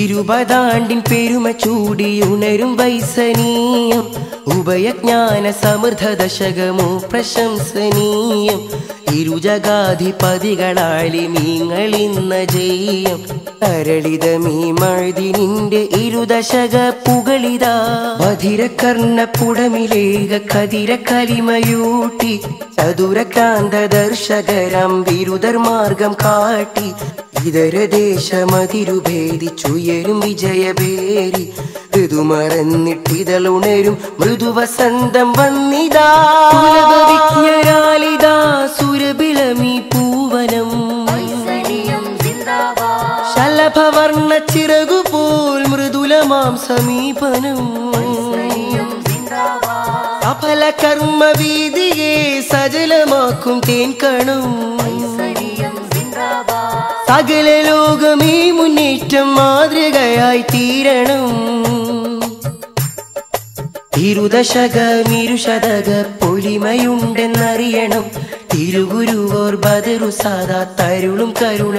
ഇരുപതാണ്ടിൻ പെരുമ ചൂടിയുണരും വൈസനീയം ഉഭയജ്ഞാന സമൃദ്ധ ദശകമോ പ്രശംസനീയം ഇരുജഗാധിപതികളാലി മീങ്ങളിന്ന ജയം അരളിതമീ മഴുതിനിന്റെ ഇരുദശക പുകളിതാ മധിരകർണ പുടമിലേക കതിര കലിമയൂട്ടി ചതുരക്രാന്ത ദർശകരം ബിരുദർ മാർഗം കാട്ടി ഇതര ദേശമതിരുഭേദിച്ചുയരും വിജയഭേരി ഋതുമറന്നിട്ടിതളുണരും മൃദുവസന്തം വന്നിതാ വിജ്ഞരാലിതാ സുരബിളമി പൂവനം ശലഭവർണ്ണ ചിറകുപോൽ മൃദുലമാം സമീപനം സഫല കർമ്മവീതിയെ സജലമാക്കും തേൻകണം സകല ലോകമേ മുന്നേറ്റം മാതൃകയായി തീരണം ഇരുദശകമിരുശതക പൊലിമയുണ്ടെന്നറിയണം തിരുഗുരുവോർ ബദറു സാദാ തരുളും കരുണ